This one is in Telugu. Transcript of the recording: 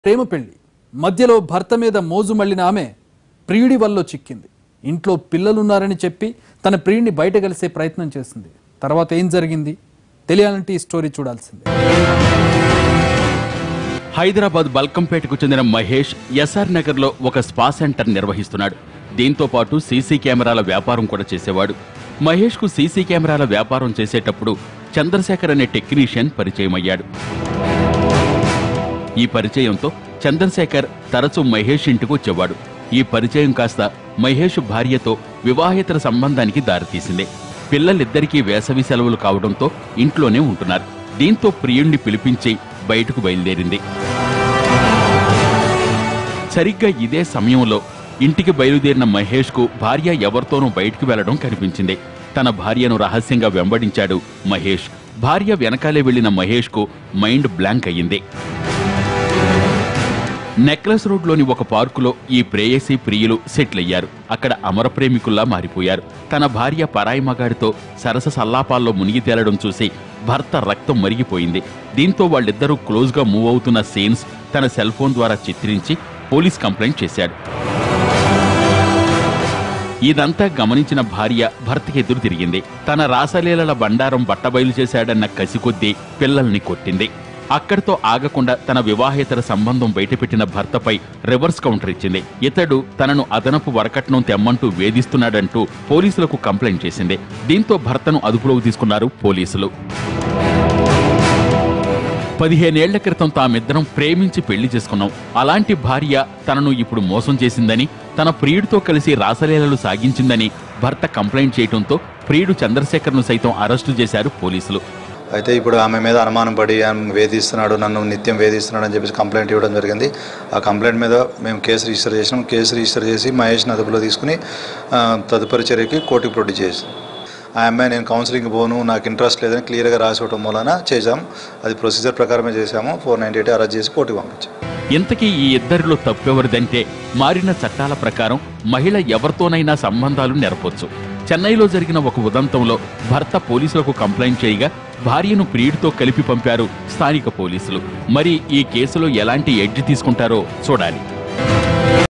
ప్రేమ పెళ్లి మధ్యలో భర్త మీద మోజు మళ్ళిన ఆమె ప్రియుడి వల్ల చిక్కింది ఇంట్లో పిల్లలున్నారని చెప్పి తన ప్రియుడిని బయట కలిసే ప్రయత్నం చేసింది తర్వాత ఏం జరిగింది తెలియాలంటే ఈ స్టోరీ చూడాల్సిందే హైదరాబాద్ బల్కంపేటకు చెందిన మహేష్ ఎస్ఆర్ నగర్లో ఒక స్పా సెంటర్ నిర్వహిస్తున్నాడు దీంతో పాటు సీసీ కెమెరాల వ్యాపారం కూడా చేసేవాడు మహేష్కు సీసీ కెమెరాల వ్యాపారం చేసేటప్పుడు చంద్రశేఖర్ అనే టెక్నీషియన్ పరిచయం అయ్యాడు ఈ పరిచయంతో చంద్రశేఖర్ తరచూ మహేష్ ఇంటికి వచ్చేవాడు ఈ పరిచయం కాస్త మహేష్ భార్యతో వివాహేతర సంబంధానికి దారితీసింది పిల్లలిద్దరికీ వేసవి సెలవులు కావడంతో ఇంట్లోనే ఉంటున్నారు దీంతో ప్రియుణ్ణి పిలిపించి బయటకు బయలుదేరింది సరిగ్గా ఇదే సమయంలో ఇంటికి బయలుదేరిన మహేష్కు భార్య ఎవరితోనూ బయటికి వెళ్లడం కనిపించింది తన భార్యను రహస్యంగా వెంబడించాడు మహేష్ భార్య వెనకాలే వెళ్లిన మహేష్కు మైండ్ బ్లాంక్ అయ్యింది నెక్లెస్ రోడ్లోని ఒక పార్కులో ఈ ప్రేయసి ప్రియులు సెటిల్ అయ్యారు అక్కడ అమర ప్రేమికుల్లా మారిపోయారు తన భార్య పరాయి మగాడితో సరస సల్లాపాల్లో మునిగి తేలడం చూసి భర్త రక్తం మరిగిపోయింది దీంతో వాళ్ళిద్దరూ క్లోజ్గా మూవ్ అవుతున్న సీన్స్ తన సెల్ ఫోన్ ద్వారా చిత్రించి పోలీస్ కంప్లైంట్ చేశాడు ఇదంతా గమనించిన భార్య భర్తకి ఎదురు తిరిగింది తన రాసలీలల బండారం బట్టబయలు చేశాడన్న కసి కొద్దీ పిల్లల్ని కొట్టింది అక్కడితో ఆగకుండా తన వివాహేతర సంబంధం బయటపెట్టిన భర్తపై రివర్స్ కౌంటర్ ఇచ్చింది ఇతడు తనను అదనపు వరకట్నం తెమ్మంటూ వేధిస్తున్నాడంటూ పోలీసులకు కంప్లైంట్ చేసింది దీంతో భర్తను అదుపులోకి తీసుకున్నారు పోలీసులు పదిహేనేళ్ల క్రితం తామిద్దరం ప్రేమించి పెళ్లి చేసుకున్నాం అలాంటి భార్య తనను ఇప్పుడు మోసం చేసిందని తన ప్రియుడితో కలిసి రాసలీలలు సాగించిందని భర్త కంప్లైంట్ చేయడంతో ప్రియుడు చంద్రశేఖర్ను సైతం అరెస్టు చేశారు పోలీసులు అయితే ఇప్పుడు ఆమె మీద అనుమానం పడి ఆమె వేధిస్తున్నాడు నన్ను నిత్యం వేధిస్తున్నాడు అని చెప్పేసి కంప్లైంట్ ఇవ్వడం జరిగింది ఆ కంప్లైంట్ మీద మేము కేసు రిజిస్టర్ చేసినాం కేసు రిజిస్టర్ చేసి మహేష్ని అదుపులో తీసుకుని ఆ, తదుపరి చర్యకి కోర్టుకి ప్రొడ్యూస్ చేసాం ఆ అమ్మాయి నేను కౌన్సిలింగ్ పోను నాకు ఇంట్రెస్ట్ లేదని క్లియర్గా రాసి ఇవ్వడం వలన చేసాం అది ప్రొసీజర్ ప్రకారమే చేసాము ఫోర్ నైంటీ ఎయిట్ అరెస్ట్ చేసి కోర్టుకి పంపించాం ఇంతకీ ఈ ఇద్దరిలో తప్పెవరిదంటే మారిన చట్టాల ప్రకారం మహిళ ఎవరితోనైనా సంబంధాలు నెరపొచ్చు చెన్నైలో జరిగిన ఒక ఉదంతంలో భర్త పోలీసులకు కంప్లైంట్ చేయగా భార్యను ప్రియుడితో కలిపి పంపారు స్థానిక పోలీసులు మరి ఈ కేసులో ఎలాంటి ఎడ్జ్ తీసుకుంటారో చూడాలి